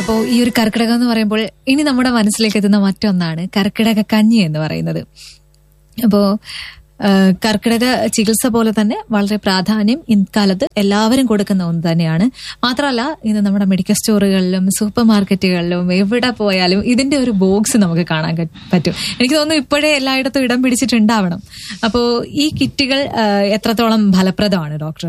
അപ്പോൾ ഈ ഒരു കർക്കിടകം എന്ന് പറയുമ്പോൾ ഇനി നമ്മുടെ മനസ്സിലേക്ക് എത്തുന്ന മറ്റൊന്നാണ് കർക്കിടക കഞ്ഞി എന്ന് പറയുന്നത് അപ്പോ ആ, കർക്കിടക ചികിത്സ പോലെ തന്നെ വളരെ പ്രാധാന്യം ഇക്കാലത്ത് എല്ലാവരും കൊടുക്കുന്ന ഒന്ന് തന്നെയാണ് മാത്രമല്ല ഇന്ന് നമ്മുടെ മെഡിക്കൽ സ്റ്റോറുകളിലും സൂപ്പർ മാർക്കറ്റുകളിലും എവിടെ പോയാലും ഇതിന്റെ ഒരു ബോക്സ് നമുക്ക് കാണാൻ ക- പറ്റും എനിക്ക് തോന്നുന്നു ഇപ്പോഴേ എല്ലായിടത്തും ഇടം പിടിച്ചിട്ടുണ്ടാവണം അപ്പോ ഈ കിറ്റുകൾ ആ, എത്രത്തോളം ഫലപ്രദമാണ് ഡോക്ടർ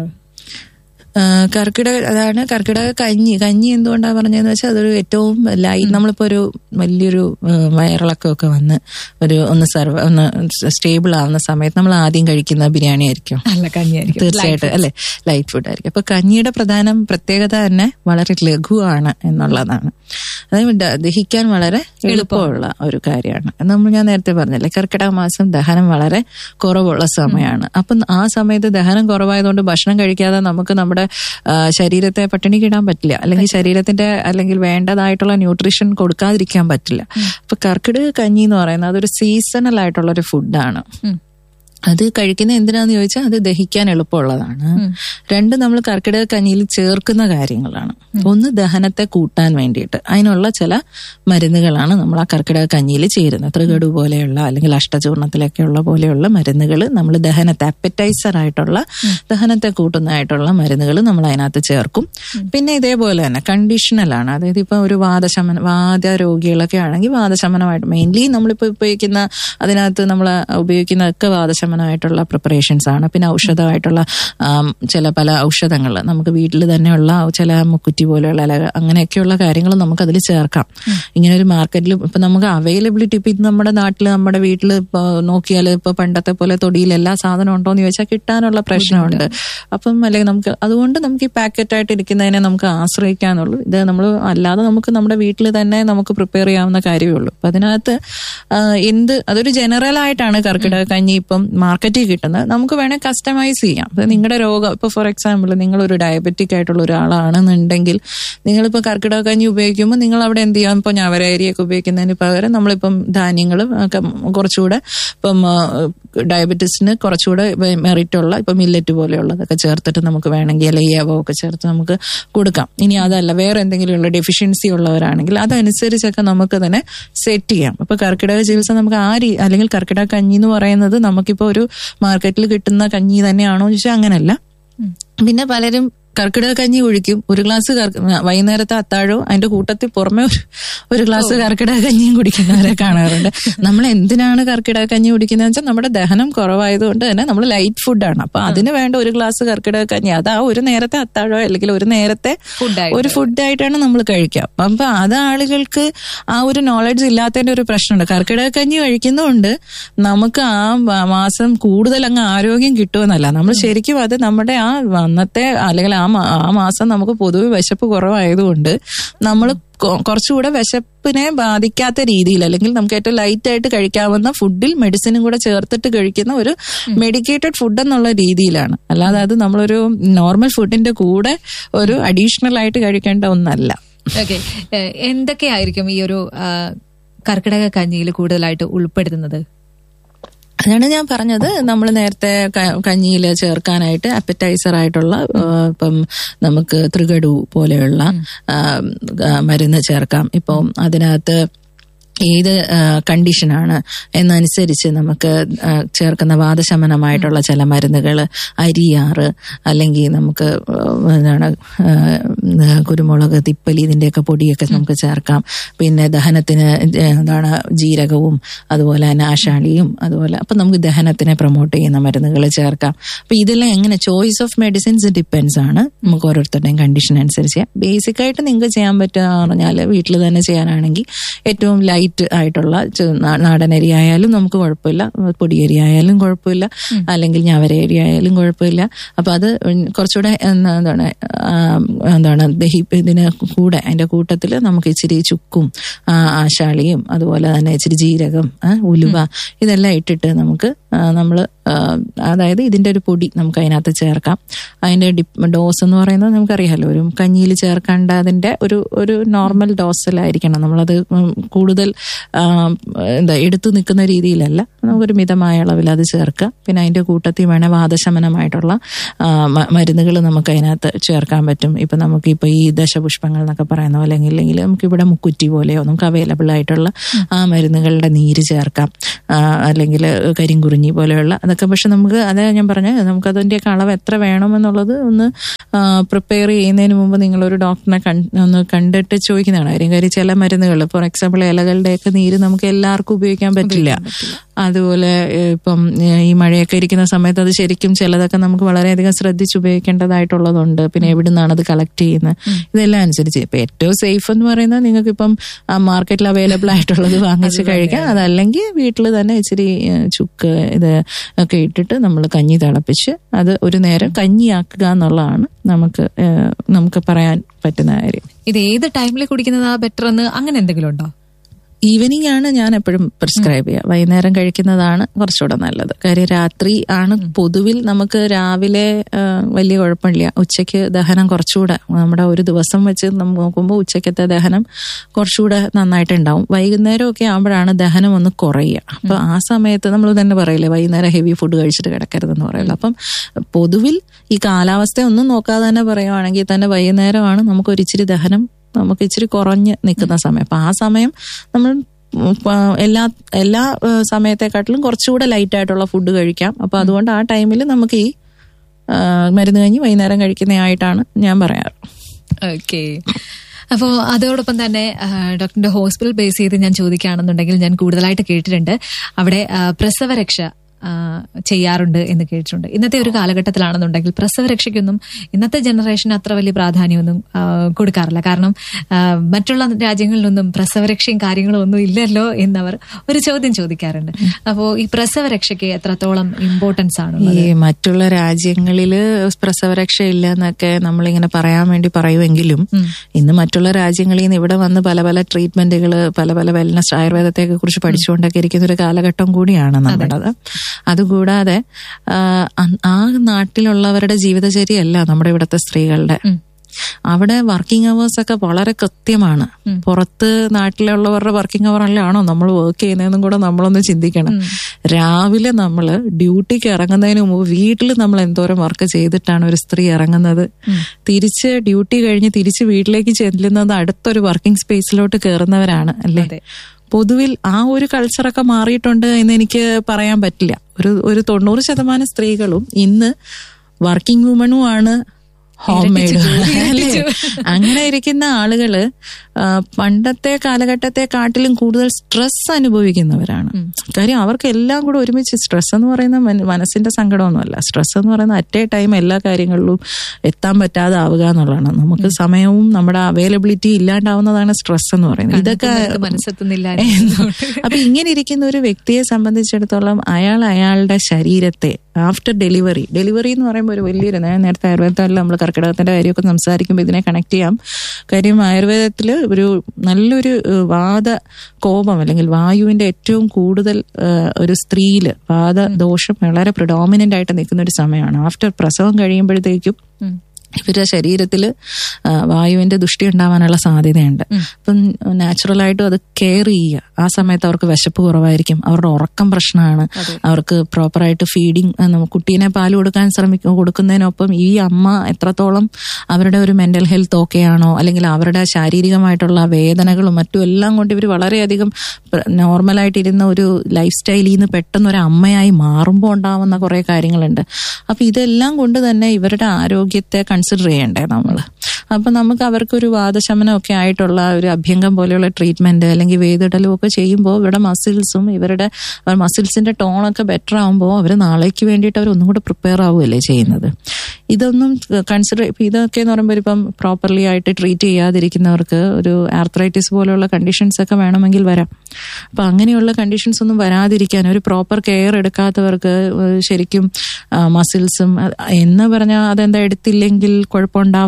ആ, കർക്കിടക അതാണ് കർക്കിടക കഞ്ഞി കഞ്ഞി എന്തുകൊണ്ടാ പറഞ്ഞതെന്ന് വെച്ചാൽ അതൊരു ഏറ്റവും ലൈറ്റ് നമ്മളിപ്പോ ഒരു വലിയൊരു ആ, വയറിളക്കമൊക്കെ വന്ന് ഒരു ഒന്ന് സർവ ഒന്ന് സ്റ്റേബിൾ ആവുന്ന സമയത്ത് നമ്മൾ ആദ്യം കഴിക്കുന്ന ബിരിയാണി ആയിരിക്കും നല്ല കഞ്ഞിയായിരിക്കും തീർച്ചയായിട്ടും അല്ലെ ലൈറ്റ് ഫുഡ് ആയിരിക്കും അപ്പൊ കഞ്ഞിയുടെ പ്രധാനം പ്രത്യേകത തന്നെ വളരെ ലഘുവാണ് എന്നുള്ളതാണ് അതായത് ദ- ദഹിക്കാൻ വളരെ എളുപ്പമുള്ള ഒരു കാര്യമാണ് അത് നമ്മൾ ഞാൻ നേരത്തെ പറഞ്ഞല്ലേ കർക്കിടക മാസം ദഹനം വളരെ കുറവുള്ള സമയമാണ് അപ്പം ആ സമയത്ത് ദഹനം കുറവായതുകൊണ്ട് ഭക്ഷണം കഴിക്കാതെ നമുക്ക് നമ്മുടെ ആ, ശരീരത്തെ പട്ടിണിക്ക് ഇടാൻ പറ്റില്ല അല്ലെങ്കിൽ ശരീരത്തിന്റെ അല്ലെങ്കിൽ വേണ്ടതായിട്ടുള്ള ന്യൂട്രീഷൻ കൊടുക്കാതിരിക്കാൻ പറ്റില്ല അപ്പൊ കർക്കിടക കഞ്ഞി എന്ന് പറയുന്നത് അതൊരു സീസണൽ ആയിട്ടുള്ള ഒരു ഫുഡാണ് ഉം. അത് കഴിക്കുന്ന എന്തിനാന്ന് ചോദിച്ചാൽ അത് ദഹിക്കാൻ എളുപ്പമുള്ളതാണ് രണ്ട് നമ്മൾ കർക്കിടക കഞ്ഞിയിൽ ചേർക്കുന്ന കാര്യങ്ങളാണ് ഒന്ന് ദഹനത്തെ കൂട്ടാൻ വേണ്ടിയിട്ട് അതിനുള്ള ചില മരുന്നുകളാണ് നമ്മൾ ആ കർക്കിടക കഞ്ഞിയിൽ ചേരുന്നത് ത്രികടു പോലെയുള്ള അല്ലെങ്കിൽ അഷ്ടചൂർണത്തിലൊക്കെയുള്ള പോലെയുള്ള മരുന്നുകൾ നമ്മൾ ദഹനത്തെ അപ്പറ്റൈസർ ആയിട്ടുള്ള ദഹനത്തെ കൂട്ടുന്നതായിട്ടുള്ള മരുന്നുകൾ നമ്മൾ അതിനകത്ത് ചേർക്കും പിന്നെ ഇതേപോലെ തന്നെ കണ്ടീഷണലാണ് അതായത് ഇപ്പൊ ഒരു വാദശമന വാദ രോഗികളൊക്കെ ആണെങ്കിൽ വാദശമനമായിട്ട് മെയിൻലി നമ്മളിപ്പോൾ ഉപയോഗിക്കുന്ന അതിനകത്ത് നമ്മൾ ഉപയോഗിക്കുന്നതൊക്കെ വാദശമനമായിട്ടുള്ള പ്രിപ്പറേഷൻസ് ആണ് പിന്നെ ഔഷധമായിട്ടുള്ള ആം, ചില പല ഔഷധങ്ങൾ നമുക്ക് വീട്ടിൽ തന്നെയുള്ള ചില മുക്കുറ്റി പോലെയുള്ള ഇല അങ്ങനെയൊക്കെയുള്ള കാര്യങ്ങൾ നമുക്ക് അതിൽ ചേർക്കാം ഇങ്ങനെ ഒരു മാർക്കറ്റിൽ ഇപ്പൊ നമുക്ക് അവൈലബിലിറ്റി ഇപ്പൊ ഇത് നമ്മുടെ നാട്ടിൽ നമ്മുടെ വീട്ടിൽ ഇപ്പൊ നോക്കിയാൽ ഇപ്പൊ പണ്ടത്തെ പോലെ തൊടിയിൽ എല്ലാ സാധനം ഉണ്ടോ എന്ന് ചോദിച്ചാൽ കിട്ടാനുള്ള പ്രശ്നമുണ്ട് അപ്പം അല്ലെങ്കിൽ നമുക്ക് അതുകൊണ്ട് നമുക്ക് ഈ പാക്കറ്റ് ആയിട്ട് ഇരിക്കുന്നതിനെ നമുക്ക് ആശ്രയിക്കാന്നുള്ളൂ ഇത് നമ്മൾ അല്ലാതെ നമുക്ക് നമ്മുടെ വീട്ടിൽ തന്നെ നമുക്ക് പ്രിപ്പയർ ചെയ്യാവുന്ന കാര്യമേ ഉള്ളൂ അപ്പൊ അതിനകത്ത് ആ, എന്ത് അതൊരു ജനറൽ ആയിട്ടാണ് കർക്കിടക കഞ്ഞി ഇപ്പം മാർക്കറ്റിൽ കിട്ടുന്നത് നമുക്ക് വേണേൽ കസ്റ്റമൈസ് ചെയ്യാം അപ്പൊ നിങ്ങളുടെ രോഗം ഇപ്പൊ ഫോർ എക്സാമ്പിൾ നിങ്ങൾ ഒരു ഡയബറ്റിക് ആയിട്ടുള്ള ഒരാളാണെന്നുണ്ടെങ്കിൽ നിങ്ങളിപ്പോൾ കർക്കിടക കഞ്ഞി ഉപയോഗിക്കുമ്പോൾ നിങ്ങൾ അവിടെ എന്ത് ചെയ്യാം ഇപ്പൊ ഞവരരിയൊക്കെ ഉപയോഗിക്കുന്നതിന് പകരം നമ്മളിപ്പം ധാന്യങ്ങളും ഒക്കെ കുറച്ചുകൂടെ ഇപ്പം ഡയബറ്റീസിന് കുറച്ചുകൂടെ മെറിറ്റ് ഉള്ള ഇപ്പൊ മില്ലറ്റ് പോലെയുള്ളതൊക്കെ ചേർത്തിട്ട് നമുക്ക് വേണമെങ്കിൽ അല്ലെങ്കിൽ യവോ ഒക്കെ ചേർത്ത് നമുക്ക് കൊടുക്കാം ഇനി അതല്ല വേറെ എന്തെങ്കിലും ഉള്ള ഡെഫിഷ്യൻസി ഉള്ളവരാണെങ്കിൽ അതനുസരിച്ചൊക്കെ നമുക്ക് തന്നെ സെറ്റ് ചെയ്യാം അപ്പൊ കർക്കിടക ചികിത്സ നമുക്ക് ആ രീ അല്ലെങ്കിൽ കർക്കിടക കഞ്ഞി എന്ന് പറയുന്നത് നമുക്കിപ്പോ ഒരു മാർക്കറ്റിൽ കിട്ടുന്ന കഞ്ഞി തന്നെയാണോ എന്ന് ചോദിച്ചാൽ അങ്ങനല്ല പിന്നെ പലരും കർക്കിടക കഞ്ഞി ഒഴിക്കും ഒരു ഗ്ലാസ് കർക്ക- വൈകുന്നേരത്തെ അത്താഴവും അതിന്റെ കൂട്ടത്തിൽ പുറമെ ഒരു ഒരു ഗ്ലാസ് കർക്കിടക കഞ്ഞിയും കുടിക്കുന്നവരെ കാണാറുണ്ട് നമ്മൾ എന്തിനാണ് കർക്കിടക കഞ്ഞി കുടിക്കുന്നത് വെച്ചാൽ നമ്മുടെ ദഹനം കുറവായതുകൊണ്ട് തന്നെ നമ്മൾ ലൈറ്റ് ഫുഡാണ് അപ്പൊ അതിന് വേണ്ട ഒരു ഗ്ലാസ് കർക്കിടക കഞ്ഞി അത് ആ ഒരു നേരത്തെ അത്താഴോ അല്ലെങ്കിൽ ഒരു നേരത്തെ ഫുഡായിട്ട് ഒരു ഫുഡായിട്ടാണ് നമ്മൾ കഴിക്കുക അപ്പൊ അത് ആളുകൾക്ക് ആ ഒരു നോളജ് ഇല്ലാത്തതിന്റെ ഒരു പ്രശ്നമുണ്ട് കർക്കിടക കഞ്ഞി കഴിക്കുന്നതുകൊണ്ട് നമുക്ക് ആ മ- മാസം കൂടുതൽ അങ്ങ് ആരോഗ്യം കിട്ടുമെന്നല്ല നമ്മൾ ശരിക്കും അത് നമ്മുടെ ആ അന്നത്തെ അല്ലെങ്കിൽ ആ മാ- ആ മാസം നമുക്ക് പൊതുവെ വിശപ്പ് കുറവായതുകൊണ്ട് നമ്മൾ കുറച്ചുകൂടെ വിശപ്പിനെ ബാധിക്കാത്ത രീതിയിൽ അല്ലെങ്കിൽ നമുക്ക് ഏറ്റവും ലൈറ്റ് ആയിട്ട് കഴിക്കാവുന്ന ഫുഡിൽ മെഡിസിനും കൂടെ ചേർത്തിട്ട് കഴിക്കുന്ന ഒരു മെഡിക്കേറ്റഡ് ഫുഡ് എന്നുള്ള രീതിയിലാണ് അല്ലാതെ അത് നമ്മളൊരു നോർമൽ ഫുഡിന്റെ കൂടെ ഒരു അഡീഷണൽ ആയിട്ട് കഴിക്കേണ്ട ഒന്നല്ല ഓക്കെ എന്തൊക്കെയായിരിക്കും ഈ ഒരു ആ, കർക്കിടക കഞ്ഞിയിൽ കൂടുതലായിട്ട് ഉൾപ്പെടുത്തുന്നത് അതാണ് ഞാൻ പറഞ്ഞത് നമ്മൾ നേരത്തെ കഞ്ഞിയിൽ ചേർക്കാനായിട്ട് അപ്പറ്റൈസർ ആയിട്ടുള്ള ആ, ഇപ്പം നമുക്ക് ത്രികടു പോലെയുള്ള ആ, ആ, മരുന്ന് ചേർക്കാം ഇപ്പം അതിനകത്ത് ഏത് ആ, കണ്ടീഷനാണ് എന്നനുസരിച്ച് നമുക്ക് ആ, ചേർക്കുന്ന വാദശമനമായിട്ടുള്ള ചില മരുന്നുകൾ അരിയാറ് അല്ലെങ്കിൽ നമുക്ക് ആ, എന്താണ് ആ, കുരുമുളക് തിപ്പലി ഇതിന്റെയൊക്കെ പൊടിയൊക്കെ നമുക്ക് ചേർക്കാം പിന്നെ ദഹനത്തിന് എന്താണ് ജീരകവും അതുപോലെ തന്നെ ആശാളിയും അതുപോലെ അപ്പൊ നമുക്ക് ദഹനത്തിനെ പ്രൊമോട്ട് ചെയ്യുന്ന മരുന്നുകൾ ചേർക്കാം അപ്പൊ ഇതെല്ലാം എങ്ങനെ ചോയ്സ് ഓഫ് മെഡിസിൻസ് ഡിപ്പെൻസ് ആണ് നമുക്ക് ഓരോരുത്തരുടെയും കണ്ടീഷൻ അനുസരിച്ച് ബേസിക് ആയിട്ട് നിങ്ങൾക്ക് ചെയ്യാൻ പറ്റുക പറഞ്ഞാൽ വീട്ടിൽ തന്നെ ചെയ്യാനാണെങ്കിൽ ഏറ്റവും ലൈറ്റ് ആയിട്ടുള്ള ചെ- നാ- നാടൻ അരി ആയാലും നമുക്ക് കുഴപ്പമില്ല പൊടിയരി ആയാലും കുഴപ്പമില്ല അല്ലെങ്കിൽ ഞവരരി ആയാലും കുഴപ്പമില്ല അപ്പൊ അത് കുറച്ചുകൂടെ എന്താ- എന്താണ് ആ, എന്താണ് ദഹി ഇതിന് കൂടെ അതിന്റെ കൂട്ടത്തിൽ നമുക്ക് ഇച്ചിരി ചുക്കും ആ, ആശാളിയും അതുപോലെ തന്നെ ഇച്ചിരി ജീരകം ആ, ഉലുവ ഇതെല്ലാം ഇട്ടിട്ട് നമുക്ക് നമ്മൾ അതായത് ഇതിന്റെ ഒരു പൊടി നമുക്ക് അതിനകത്ത് ചേർക്കാം അതിന്റെ ഡിപ്പ് ഡോസ് എന്ന് പറയുന്നത് നമുക്കറിയാമല്ലോ ഒരു കഞ്ഞിയിൽ ചേർക്കേണ്ട അതിന്റെ ഒരു ഒരു നോർമൽ ഡോസിലായിരിക്കണം നമ്മളത് ഉം കൂടുതൽ ആ, എന്താ എടുത്തു നിൽക്കുന്ന രീതിയിലല്ല നമുക്കൊരു മിതമായ അളവിൽ അത് ചേർക്കുക പിന്നെ അതിന്റെ കൂട്ടത്തിൽ വേണേൽ വാദശമനമായിട്ടുള്ള മരുന്നുകൾ നമുക്ക് അതിനകത്ത് ചേർക്കാൻ പറ്റും ഇപ്പൊ നമുക്ക് ഇപ്പൊ ഈ ദശപുഷ്പങ്ങൾ എന്നൊക്കെ പറയുന്ന പോലെ അല്ലെങ്കിൽ നമുക്ക് ഇവിടെ മുക്കുറ്റി പോലെയോ നമുക്ക് അവൈലബിൾ ആയിട്ടുള്ള ആ മരുന്നുകളുടെ നീര് ചേർക്കാം ആ, അല്ലെങ്കിൽ കരിങ്കുറിഞ്ഞി പോലെയുള്ള അതൊക്കെ പക്ഷെ നമുക്ക് അതാ ഞാൻ പറഞ്ഞ നമുക്ക് അതിന്റെയൊക്കെ അളവ് എത്ര വേണമെന്നുള്ളത് ഒന്ന് പ്രിപ്പയർ ചെയ്യുന്നതിന് മുമ്പ് നിങ്ങളൊരു ഡോക്ടറിനെ കൺ- ഒന്ന് കണ്ടിട്ട് ചോദിക്കുന്നതാണ് കാര്യം കാര്യം ചില മരുന്നുകൾ ഫോർ എക്സാമ്പിൾ ഇലകളുടെയൊക്കെ നീര് നമുക്ക് എല്ലാവർക്കും ഉപയോഗിക്കാൻ പറ്റില്ല അതുപോലെ ഏഹ്, ഇപ്പം ഏഹ്, ഈ മഴയൊക്കെ ഇരിക്കുന്ന സമയത്ത് അത് ശരിക്കും ചിലതൊക്കെ നമുക്ക് വളരെയധികം ശ്രദ്ധിച്ച് ഉപയോഗിക്കേണ്ടതായിട്ടുള്ളതുണ്ട് പിന്നെ എവിടെ നിന്നാണ് അത് കളക്ട് ചെയ്യുന്നത് ഇതെല്ലാം അനുസരിച്ച് ഇപ്പൊ ഏറ്റവും സേഫ് എന്ന് പറയുന്നത് നിങ്ങൾക്ക് ഇപ്പം മാർക്കറ്റിൽ അവൈലബിൾ ആയിട്ടുള്ളത് വാങ്ങിച്ച് കഴിക്കാം അതല്ലെങ്കിൽ വീട്ടിൽ തന്നെ ഇച്ചിരി ഏഹ്, ചുക്ക് ഇത് ഒക്കെ ഇട്ടിട്ട് നമ്മൾ കഞ്ഞി തിളപ്പിച്ച് അത് ഒരു നേരം കഞ്ഞിയാക്കുക എന്നുള്ളതാണ് നമുക്ക് ഏഹ്, നമുക്ക് പറയാൻ പറ്റുന്ന കാര്യം ഇത് ഏത് ടൈമിൽ കുടിക്കുന്നതാ ബെറ്റർ എന്ന് അങ്ങനെ എന്തെങ്കിലും ഉണ്ടോ ഈവനിങ് ആണ് ഞാൻ എപ്പോഴും പ്രിസ്ക്രൈബ് ചെയ്യുക വൈകുന്നേരം കഴിക്കുന്നതാണ് കുറച്ചുകൂടെ നല്ലത് കാര്യം രാത്രി ആണ് പൊതുവിൽ നമുക്ക് രാവിലെ ആ, വലിയ കുഴപ്പമില്ല ഉച്ചയ്ക്ക് ദഹനം കുറച്ചുകൂടെ നമ്മുടെ ഒരു ദിവസം വെച്ച് നമ്മ നോക്കുമ്പോൾ ഉച്ചയ്ക്കത്തെ ദഹനം കുറച്ചുകൂടെ നന്നായിട്ടുണ്ടാവും വൈകുന്നേരം ഒക്കെ ആകുമ്പോഴാണ് ദഹനം ഒന്ന് കുറയുക അപ്പൊ ആ സമയത്ത് നമ്മൾ തന്നെ പറയില്ലേ വൈകുന്നേരം ഹെവി ഫുഡ് കഴിച്ചിട്ട് കിടക്കരുതെന്ന് പറയുള്ളൂ അപ്പം പൊതുവിൽ ഈ കാലാവസ്ഥ ഒന്നും നോക്കാതെ തന്നെ പറയുവാണെങ്കിൽ തന്നെ വൈകുന്നേരമാണ് നമുക്ക് ഒരു ഇച്ചിരി ദഹനം നമുക്ക് ഇച്ചിരി കുറഞ്ഞ് നിൽക്കുന്ന സമയം അപ്പൊ ആ സമയം നമ്മൾ ഉം, പ- എല്ലാ എല്ലാ ഏഹ്, സമയത്തെക്കാട്ടിലും കുറച്ചുകൂടെ ലൈറ്റ് ആയിട്ടുള്ള ഫുഡ് കഴിക്കാം അപ്പൊ അതുകൊണ്ട് ആ ടൈമിൽ നമുക്ക് ഈ ആ, മരുന്ന് കഴിഞ്ഞ് വൈകുന്നേരം കഴിക്കുന്നതായിട്ടാണ് ഞാൻ പറയാറ് ഓക്കെ അപ്പോൾ അതോടൊപ്പം തന്നെ ആ, ഡോക്ടറിന്റെ ഹോസ്പിറ്റൽ ബേസ് ചെയ്ത് ഞാൻ ചോദിക്കുകയാണെന്നുണ്ടെങ്കിൽ ഞാൻ കൂടുതലായിട്ട് കേട്ടിട്ടുണ്ട് അവിടെ ആ, പ്രസവരക്ഷ ആ, ചെയ്യാറുണ്ട് എന്ന് കേട്ടിട്ടുണ്ട് ഇന്നത്തെ ഒരു കാലഘട്ടത്തിലാണെന്നുണ്ടെങ്കിൽ പ്രസവരക്ഷയ്ക്കൊന്നും ഇന്നത്തെ ജനറേഷൻ അത്ര വലിയ പ്രാധാന്യമൊന്നും ആ, കൊടുക്കാറില്ല കാരണം ആ, മറ്റുള്ള രാജ്യങ്ങളിലൊന്നും പ്രസവരക്ഷയും കാര്യങ്ങളും ഒന്നും ഇല്ലല്ലോ എന്നവർ ഒരു ചോദ്യം ചോദിക്കാറുണ്ട് അപ്പോൾ ഈ പ്രസവരക്ഷയ്ക്ക് എത്രത്തോളം ഇമ്പോർട്ടൻസ് ആണ് ഈ മറ്റുള്ള രാജ്യങ്ങളില് പ്രസവരക്ഷ ഇല്ല എന്നൊക്കെ നമ്മളിങ്ങനെ പറയാൻ വേണ്ടി പറയുമെങ്കിലും ഇന്ന് മറ്റുള്ള രാജ്യങ്ങളിൽ നിന്ന് ഇവിടെ വന്ന് പല പല ട്രീറ്റ്മെന്റുകൾ പല പല വെൽനസ് ആയുർവേദത്തെ കുറിച്ച് പഠിച്ചുകൊണ്ടൊക്കെ ഇരിക്കുന്ന ഒരു കാലഘട്ടം കൂടിയാണ് നമ്മുടേത് അതുകൂടാതെ ആ, അ- ആ നാട്ടിലുള്ളവരുടെ ജീവിതചര്യയല്ല നമ്മുടെ ഇവിടുത്തെ സ്ത്രീകളുടെ അവിടെ വർക്കിംഗ് അവേഴ്സ് ഒക്കെ വളരെ കൃത്യമാണ് പുറത്ത് നാട്ടിലുള്ളവരുടെ വർക്കിംഗ് അവറിലാണോ നമ്മൾ വർക്ക് ചെയ്യുന്നതെന്നും കൂടെ നമ്മളൊന്ന് ചിന്തിക്കണം രാവിലെ നമ്മൾ ഡ്യൂട്ടിക്ക് ഇറങ്ങുന്നതിന് മുമ്പ് വീട്ടിൽ നമ്മൾ എന്തോരം വർക്ക് ചെയ്തിട്ടാണ് ഒരു സ്ത്രീ ഇറങ്ങുന്നത് തിരിച്ച് ഡ്യൂട്ടി കഴിഞ്ഞ് തിരിച്ച് വീട്ടിലേക്ക് ചെല്ലുന്നത് അടുത്തൊരു വർക്കിംഗ് സ്പേസിലോട്ട് കയറുന്നവരാണ് അല്ലേ അതെ. പൊതുവിൽ ആ ഒരു കൾച്ചറൊക്കെ മാറിയിട്ടുണ്ട് എന്ന് എനിക്ക് പറയാൻ പറ്റില്ല ഒരു ഒരു തൊണ്ണൂറ് ശതമാനം സ്ത്രീകളും ഇന്ന് വർക്കിംഗ് വുമണും ആണ് ഹോം മെയ്ഡ് അല്ലേ അങ്ങനെ ഇരിക്കുന്ന ആളുകള് ആ, പണ്ടത്തെ കാലഘട്ടത്തെ കാട്ടിലും കൂടുതൽ സ്ട്രെസ് അനുഭവിക്കുന്നവരാണ് കാര്യം അവർക്ക് എല്ലാം കൂടെ ഒരുമിച്ച് സ്ട്രെസ് എന്ന് പറയുന്ന മന- മനസ്സിന്റെ സങ്കടമൊന്നുമല്ല സ്ട്രെസ് എന്ന് പറയുന്ന അറ്റ് എ ടൈം എല്ലാ കാര്യങ്ങളിലും എത്താൻ പറ്റാതെ ആവുക എന്നുള്ളതാണ് നമുക്ക് സമയവും നമ്മുടെ അവൈലബിലിറ്റി ഇല്ലാണ്ടാവുന്നതാണ് സ്ട്രെസ് എന്ന് പറയുന്നത് ഇതൊക്കെ നമുക്ക് മനസ്സെത്തുന്നില്ല അപ്പൊ ഇങ്ങനെ ഇരിക്കുന്ന ഒരു വ്യക്തിയെ സംബന്ധിച്ചിടത്തോളം അയാൾ അയാളുടെ ശരീരത്തെ ആഫ്റ്റർ ഡെലിവറി ഡെലിവറി എന്ന് പറയുമ്പോൾ ഒരു വലിയൊരു ഞാൻ നേരത്തെ ആയുർവേദത്തിൽ നമ്മൾ കർക്കിടകത്തിന്റെ കാര്യമൊക്കെ സംസാരിക്കുമ്പോൾ ഇതിനെ കണക്ട് ചെയ്യാം കാര്യം ആയുർവേദത്തിൽ ഒരു നല്ലൊരു ഏഹ്, വാദ കോപം അല്ലെങ്കിൽ വായുവിന്റെ ഏറ്റവും കൂടുതൽ ഏഹ്, ഒരു സ്ത്രീയില് വാദദോഷം വളരെ പ്രിഡോമിനന്റ് ആയിട്ട് നിൽക്കുന്ന ഒരു സമയമാണ് ആഫ്റ്റർ പ്രസവം കഴിയുമ്പോഴത്തേക്കും ഇവരുടെ ശരീരത്തിൽ വായുവിന്റെ ദുഷ്ടി ഉണ്ടാവാനുള്ള സാധ്യതയുണ്ട് അപ്പം നാച്ചുറലായിട്ടും അത് കെയർ ചെയ്യുക ആ സമയത്ത് അവർക്ക് വിശപ്പ് കുറവായിരിക്കും അവരുടെ ഉറക്കം പ്രശ്നമാണ് അവർക്ക് പ്രോപ്പറായിട്ട് ഫീഡിങ് കുട്ടീനെ പാല് കൊടുക്കാൻ ശ്രമിക്കും കൊടുക്കുന്നതിനൊപ്പം ഈ അമ്മ എത്രത്തോളം അവരുടെ ഒരു മെന്റൽ ഹെൽത്ത് ഓക്കെ ആണോ അല്ലെങ്കിൽ അവരുടെ ശാരീരികമായിട്ടുള്ള വേദനകളും മറ്റും എല്ലാം കൊണ്ട് ഇവർ വളരെയധികം നോർമലായിട്ടിരുന്ന ഒരു ലൈഫ് സ്റ്റൈലിൽ നിന്ന് പെട്ടെന്ന് ഒരു അമ്മയായി മാറുമ്പോൾ ഉണ്ടാവുന്ന കുറെ കാര്യങ്ങളുണ്ട് അപ്പൊ ഇതെല്ലാം കൊണ്ട് തന്നെ ഇവരുടെ ആരോഗ്യത്തെ കൺസിഡർ ചെയ്യണ്ടേ നമ്മൾ അപ്പൊ നമുക്ക് അവർക്കൊരു വാദശമനം ഒക്കെ ആയിട്ടുള്ള ഒരു അഭ്യംഗം പോലെയുള്ള ട്രീറ്റ്മെന്റ് അല്ലെങ്കിൽ വേദിടലും ഒക്കെ ചെയ്യുമ്പോൾ ഇവരുടെ മസിൽസും ഇവരുടെ മസിൽസിന്റെ ടോണൊക്കെ ബെറ്റർ ആകുമ്പോൾ അവർ നാളേക്ക് വേണ്ടിയിട്ട് അവർ ഒന്നും കൂടെ പ്രിപ്പയർ ആവുകയല്ലേ ചെയ്യുന്നത് ഇതൊന്നും കൺസിഡർ ഇപ്പൊ ഇതൊക്കെ എന്ന് പറയുമ്പോൾ ഇപ്പം പ്രോപ്പർലി ആയിട്ട് ട്രീറ്റ് ചെയ്യാതിരിക്കുന്നവർക്ക് ഒരു ആർത്രൈറ്റിസ് പോലെയുള്ള കണ്ടീഷൻസ് ഒക്കെ വേണമെങ്കിൽ വരാം അപ്പൊ അങ്ങനെയുള്ള കണ്ടീഷൻസ് ഒന്നും വരാതിരിക്കാൻ ഒരു പ്രോപ്പർ കെയർ എടുക്കാത്തവർക്ക് ശരിക്കും മസിൽസും എന്ന് പറഞ്ഞാൽ അതെന്താ എടുത്തില്ലെങ്കിൽ കുഴപ്പമുണ്ടാവത്തില്ലേ എന്ന്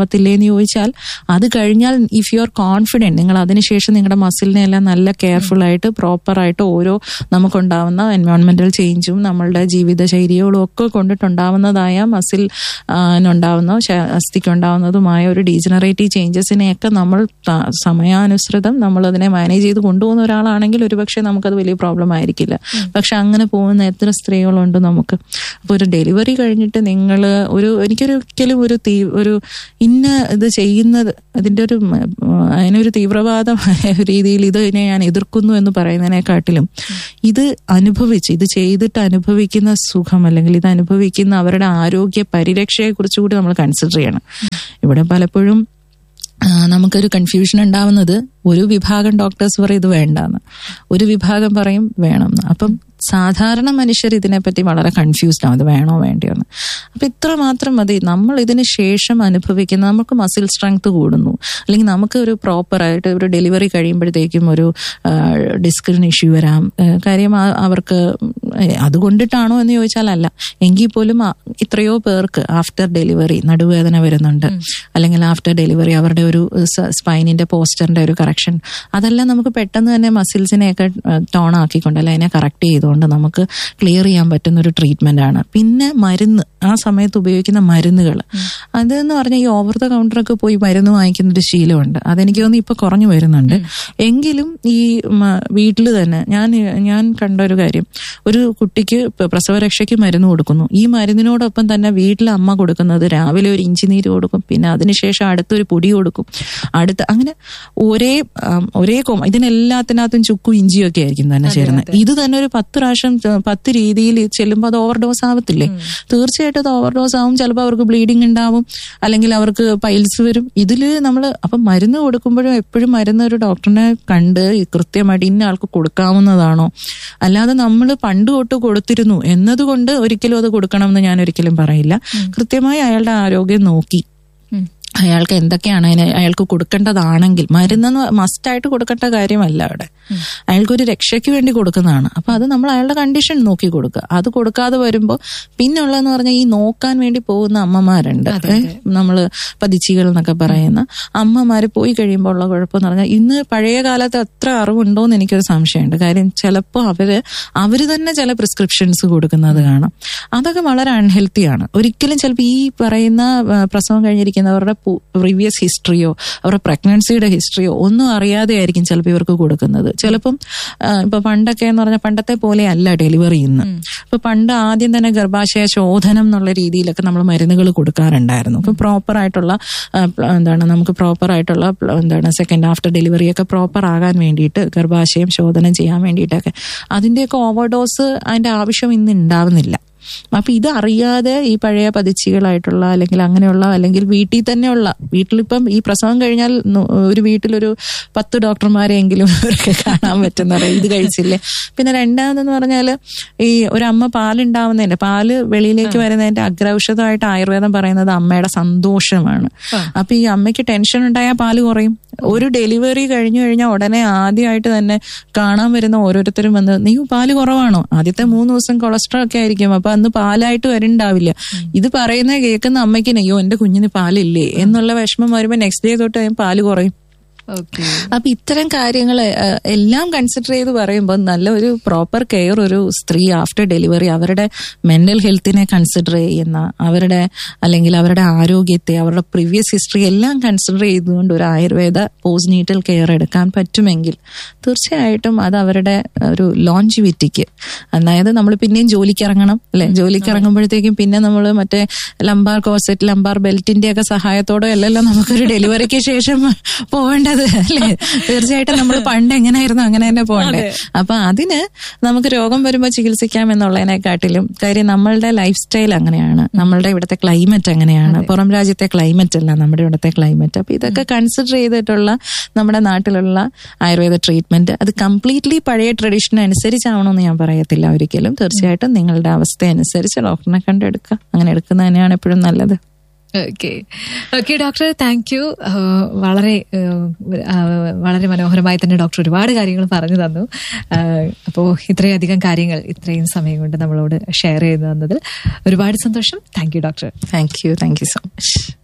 ചോദിച്ചാൽ അത് കഴിഞ്ഞാൽ ഇഫ് യു ആർ കോൺഫിഡൻറ്റ് നിങ്ങൾ അതിനുശേഷം നിങ്ങളുടെ മസിലിനെ എല്ലാം നല്ല കെയർഫുൾ ആയിട്ട് പ്രോപ്പർ ആയിട്ട് ഓരോ നമുക്കുണ്ടാവുന്ന എൻവയോൺമെന്റൽ ചേഞ്ചും നമ്മളുടെ ജീവിതശൈലികളും ഒക്കെ കൊണ്ടിട്ടുണ്ടാവുന്നതായ മസിൽ ഉണ്ടാവുന്ന അസ്ഥിക്കുണ്ടാവുന്നതുമായ ഒരു ഡീജനറേറ്റീവ് ചേഞ്ചസിനെയൊക്കെ നമ്മൾ ത- സമയാനുസൃതം നമ്മൾ അതിനെ മാനേജ് ചെയ്ത് കൊണ്ടുപോകുന്ന ഒരാളാണെങ്കിൽ ഒരുപക്ഷെ നമുക്കത് വലിയ പ്രോബ്ലം ആയിരിക്കില്ല പക്ഷെ അങ്ങനെ പോകുന്ന എത്ര സ്ത്രീകളുണ്ട് നമുക്ക് അപ്പോൾ ഒരു ഡെലിവറി കഴിഞ്ഞിട്ട് നിങ്ങൾ ഒരു എനിക്കൊരിക്കലും ഒരു തീ ഒരു ഇന്ന ഇത് ചെയ്യുന്നത് അതിൻ്റെ ഒരു ഉം, അതിനൊരു തീവ്രവാദമായ രീതിയിൽ ഇതിനെ ഞാൻ എതിർക്കുന്നു എന്ന് പറയുന്നതിനെക്കാട്ടിലും ഇത് അനുഭവിച്ച് ഇത് ചെയ്തിട്ട് അനുഭവിക്കുന്ന സുഖം അല്ലെങ്കിൽ ഇത് അനുഭവിക്കുന്ന അവരുടെ ആരോഗ്യ പരിരക്ഷയെ കുറിച്ച് കൂടി നമ്മൾ കൺസിഡർ ചെയ്യണം ഇവിടെ പലപ്പോഴും ആ, നമുക്കൊരു കൺഫ്യൂഷൻ ഉണ്ടാവുന്നത് ഒരു വിഭാഗം ഡോക്ടേഴ്സ് പറയും ഇത് വേണ്ടെന്ന് ഒരു വിഭാഗം പറയും വേണമെന്ന് അപ്പം സാധാരണ മനുഷ്യർ ഇതിനെപ്പറ്റി വളരെ കൺഫ്യൂസ്ഡ് ആവും ഇത് വേണോ വേണ്ടിയോ എന്ന് അപ്പൊ ഇത്ര മാത്രം മതി നമ്മൾ ഇതിന് ശേഷം അനുഭവിക്കുന്ന നമുക്ക് മസിൽ സ്ട്രെങ്ത് കൂടുന്നു അല്ലെങ്കിൽ നമുക്ക് ഒരു പ്രോപ്പറായിട്ട് ഒരു ഡെലിവറി കഴിയുമ്പോഴത്തേക്കും ഒരു ഡിസ്കിന് ഇഷ്യൂ വരാം ആ, കാര്യം ആ- അവർക്ക് അതുകൊണ്ടിട്ടാണോ എന്ന് ചോദിച്ചാൽ അല്ല എങ്കിൽ പോലും ആ- ഇത്രയോ പേർക്ക് ആഫ്റ്റർ ഡെലിവറി നടുവേദന വരുന്നുണ്ട് അല്ലെങ്കിൽ ആഫ്റ്റർ ഡെലിവറി അവരുടെ ഒരു സ്പൈനിന്റെ പോസ്റ്ററിന്റെ ഒരു കറക്ഷൻ അതെല്ലാം നമുക്ക് പെട്ടെന്ന് തന്നെ മസിൽസിനെയൊക്കെ ടോൺ ആക്കിക്കൊണ്ട് അല്ലെ അതിനെ കറക്റ്റ് ചെയ്തുകൊണ്ട് നമുക്ക് ക്ലിയർ ചെയ്യാൻ പറ്റുന്ന ഒരു ട്രീറ്റ്മെന്റ് ആണ് പിന്നെ മരുന്ന് ആ സമയത്ത് ഉപയോഗിക്കുന്ന മരുന്നുകൾ അതെന്ന് പറഞ്ഞാൽ ഈ ഓവർ ദ കൗണ്ടറൊക്കെ പോയി മരുന്ന് വാങ്ങിക്കുന്ന ഒരു ശീലമുണ്ട് അതെനിക്ക് തോന്നുന്നു ഇപ്പൊ കുറഞ്ഞു വരുന്നുണ്ട് എങ്കിലും ഈ വീട്ടിൽ തന്നെ ഞാൻ ഞാൻ കണ്ട ഒരു കാര്യം ഒരു കുട്ടിക്ക് ഇപ്പൊ പ്രസവരക്ഷയ്ക്ക് മരുന്ന് കൊടുക്കുന്നു ഈ മരുന്നിനോടൊപ്പം തന്നെ വീട്ടിൽ അമ്മ കൊടുക്കുന്നത് രാവിലെ ഒരു ഇഞ്ചി നീര് കൊടുക്കും പിന്നെ അതിനുശേഷം അടുത്തൊരു പൊടി കൊടുക്കും അടുത്ത അങ്ങനെ ഒരേ ആം, ഒരേ കോമ ഇതിനെല്ലാത്തിനകത്തും ചുക്കും ഇഞ്ചിയും ഒക്കെ ആയിരിക്കും തന്നെ ചേരുന്നത് ഇത് തന്നെ ഒരു പത്ത് പ്രാവശ്യം ച- പത്ത് രീതിയിൽ ചെല്ലുമ്പോൾ അത് ഓവർഡോസ് ആവത്തില്ലേ തീർച്ചയായിട്ടും അത് ഓവർഡോസ് ആവും ചിലപ്പോൾ അവർക്ക് ബ്ലീഡിങ് ഉണ്ടാവും അല്ലെങ്കിൽ അവർക്ക് പൈൽസ് വരും ഇതിൽ നമ്മൾ അപ്പം മരുന്ന് കൊടുക്കുമ്പോഴും എപ്പോഴും മരുന്ന് ഒരു ഡോക്ടറിനെ കണ്ട് ഈ കൃത്യമായിട്ട് ഇന്ന ആൾക്ക് കൊടുക്കാവുന്നതാണോ അല്ലാതെ നമ്മൾ പണ്ട് തൊട്ട് കൊടുത്തിരുന്നു എന്നതുകൊണ്ട് ഒരിക്കലും അത് കൊടുക്കണമെന്ന് ഞാൻ ഒരിക്കലും പറയില്ല കൃത്യമായി അയാളുടെ ആരോഗ്യം നോക്കി ഉം. അയാൾക്ക് എന്തൊക്കെയാണ് അതിന് അയാൾക്ക് കൊടുക്കേണ്ടതാണെങ്കിൽ മരുന്നെന്ന് മസ്റ്റായിട്ട് കൊടുക്കേണ്ട കാര്യമല്ല അവിടെ അയാൾക്കൊരു രക്ഷയ്ക്ക് വേണ്ടി കൊടുക്കുന്നതാണ് അപ്പൊ അത് നമ്മൾ അയാളുടെ കണ്ടീഷൻ നോക്കി കൊടുക്കുക അത് കൊടുക്കാതെ വരുമ്പോൾ പിന്നെ ഉള്ളതെന്ന് പറഞ്ഞാൽ ഈ നോക്കാൻ വേണ്ടി പോകുന്ന അമ്മമാരുണ്ട് നമ്മൾ പതിച്ചികൾ എന്നൊക്കെ പറയുന്ന അമ്മമാര് പോയി കഴിയുമ്പോൾ ഉള്ള കുഴപ്പമെന്ന് പറഞ്ഞാൽ ഇന്ന് പഴയ കാലത്ത് എത്ര അറിവുണ്ടോ എന്ന് എനിക്കൊരു സംശയമുണ്ട് കാര്യം ചിലപ്പോൾ അവര് അവര് തന്നെ ചില പ്രിസ്ക്രിപ്ഷൻസ് കൊടുക്കുന്നത് കാണാം അതൊക്കെ വളരെ അൺഹെൽത്തിയാണ് ഒരിക്കലും ചിലപ്പോൾ ഈ പറയുന്ന ആ, പ്രസവം കഴിഞ്ഞിരിക്കുന്നവരുടെ പ്രീവിയസ് ഹിസ്റ്ററിയോ അവരുടെ പ്രഗ്നൻസിയുടെ ഹിസ്റ്ററിയോ ഒന്നും അറിയാതെ ആയിരിക്കും ചിലപ്പോൾ ഇവർക്ക് കൊടുക്കുന്നത് ചിലപ്പം ആ, ഇപ്പൊ പണ്ടൊക്കെ എന്ന് പറഞ്ഞാൽ പണ്ടത്തെ പോലെ അല്ല ഡെലിവറി ഇന്ന് ഇപ്പൊ പണ്ട് ആദ്യം തന്നെ ഗർഭാശയ ശോധനം എന്നുള്ള രീതിയിലൊക്കെ നമ്മൾ മരുന്നുകൾ കൊടുക്കാറുണ്ടായിരുന്നു ഇപ്പൊ പ്രോപ്പർ ആയിട്ടുള്ള ആ, പ്ല- എന്താണ് നമുക്ക് പ്രോപ്പർ ആയിട്ടുള്ള പ്ല- എന്താണ് സെക്കൻഡ് ആഫ്റ്റർ ഡെലിവറി ഒക്കെ പ്രോപ്പർ ആകാൻ വേണ്ടിയിട്ട് ഗർഭാശയം ശോധനം ചെയ്യാൻ വേണ്ടിയിട്ടൊക്കെ അതിന്റെയൊക്കെ ഓവർഡോസ് അതിന്റെ ആവശ്യം ഇന്ന് ഉണ്ടാവുന്നില്ല അപ്പൊ ഇത് അറിയാതെ ഈ പഴയ പതിച്ചികളായിട്ടുള്ള അല്ലെങ്കിൽ അങ്ങനെയുള്ള അല്ലെങ്കിൽ വീട്ടിൽ തന്നെയുള്ള വീട്ടിലിപ്പം ഈ പ്രസവം കഴിഞ്ഞാൽ നു- ഒരു വീട്ടിലൊരു പത്ത് ഡോക്ടർമാരെങ്കിലും അവർക്ക് കാണാൻ പറ്റുന്ന ഇത് കഴിച്ചില്ലേ പിന്നെ രണ്ടാമതെന്ന് പറഞ്ഞാൽ ഈ ഒരു അമ്മ പാലുണ്ടാവുന്നതിന്റെ പാല് വെളിയിലേക്ക് വരുന്നതിന്റെ അഗ്രൌഷധമായിട്ട് ആയുർവേദം പറയുന്നത് അമ്മയുടെ സന്തോഷമാണ് അപ്പൊ ഈ അമ്മയ്ക്ക് ടെൻഷൻ ഉണ്ടായാൽ പാല് കുറയും ഒരു ഡെലിവറി കഴിഞ്ഞു കഴിഞ്ഞാൽ ഉടനെ ആദ്യമായിട്ട് തന്നെ കാണാൻ വരുന്ന ഓരോരുത്തരും വന്ന് നീ പാല് കുറവാണോ ആദ്യത്തെ മൂന്ന് ദിവസം കൊളസ്ട്രോൾ ഒക്കെ ആയിരിക്കും അപ്പൊ അന്ന് പാലായിട്ട് വരുന്നുണ്ടാവില്ല ഇത് പറയുന്ന കേൾക്കുന്ന അമ്മയ്ക്ക് അയ്യോ എന്റെ കുഞ്ഞിന് പാലില്ലേ എന്നുള്ള വിഷമം വരുമ്പോ നെക്സ്റ്റ് ഡേ തൊട്ട് അതിന് പാല് കുറയും ഓക്കെ അപ്പൊ ഇത്തരം കാര്യങ്ങൾ എല്ലാം കൺസിഡർ ചെയ്ത് പറയുമ്പോൾ നല്ല ഒരു പ്രോപ്പർ കെയർ ഒരു സ്ത്രീ ആഫ്റ്റർ ഡെലിവറി അവരുടെ മെന്റൽ ഹെൽത്തിനെ കൺസിഡർ ചെയ്യുന്ന അവരുടെ അല്ലെങ്കിൽ അവരുടെ ആരോഗ്യത്തെ അവരുടെ പ്രീവിയസ് ഹിസ്റ്ററി എല്ലാം കൺസിഡർ ചെയ്തുകൊണ്ട് ഒരു ആയുർവേദ പോസ്റ്റ് നീറ്റൽ കെയർ എടുക്കാൻ പറ്റുമെങ്കിൽ തീർച്ചയായിട്ടും അത് അവരുടെ ഒരു ലോഞ്ചിവിറ്റിക്ക് അതായത് നമ്മൾ പിന്നെയും ജോലിക്ക് ഇറങ്ങണം അല്ലെ ജോലിക്ക് ഇറങ്ങുമ്പോഴത്തേക്കും പിന്നെ നമ്മൾ മറ്റേ ലംബാർ കോസെറ്റ് ലംബാർ ബെൽറ്റിന്റെ ഒക്കെ സഹായത്തോടെ അല്ലല്ലോ നമുക്കൊരു ഡെലിവറിക്ക് ശേഷം പോവേണ്ടത് അല്ലേ തീർച്ചയായിട്ടും നമ്മൾ പണ്ട് എങ്ങനെയായിരുന്നു അങ്ങനെ തന്നെ പോകണ്ടേ അപ്പൊ അതിന് നമുക്ക് രോഗം വരുമ്പോൾ ചികിത്സിക്കാം എന്നുള്ളതിനെക്കാട്ടിലും കാര്യം നമ്മളുടെ ലൈഫ് സ്റ്റൈൽ അങ്ങനെയാണ് നമ്മളുടെ ഇവിടുത്തെ ക്ലൈമറ്റ് അങ്ങനെയാണ് പുറം രാജ്യത്തെ ക്ലൈമറ്റ് അല്ല നമ്മുടെ ഇവിടുത്തെ ക്ലൈമറ്റ് അപ്പൊ ഇതൊക്കെ കൺസിഡർ ചെയ്തിട്ടുള്ള നമ്മുടെ നാട്ടിലുള്ള ആയുർവേദ ട്രീറ്റ്മെന്റ് അത് കംപ്ലീറ്റ്ലി പഴയ ട്രഡീഷൻ അനുസരിച്ചാവണമെന്ന് ഞാൻ പറയത്തില്ല ഒരിക്കലും തീർച്ചയായിട്ടും നിങ്ങളുടെ അവസ്ഥ അനുസരിച്ച് ഡോക്ടറിനെ കണ്ടെടുക്കുക അങ്ങനെ എടുക്കുന്നത് തന്നെയാണ് എപ്പോഴും നല്ലത് okay okay doctor thank you വളരെ ആ, വളരെ മനോഹരമായി തന്നെ ഡോക്ടർ ഒരുപാട് കാര്യങ്ങൾ പറഞ്ഞു തന്നു അപ്പോൾ ഇത്രയധികം കാര്യങ്ങൾ ഇത്രയും സമയം കൊണ്ട് നമ്മളോട് ഷെയർ ചെയ്തു തന്നതിൽ ഒരുപാട് സന്തോഷം thank you doctor thank you thank you so much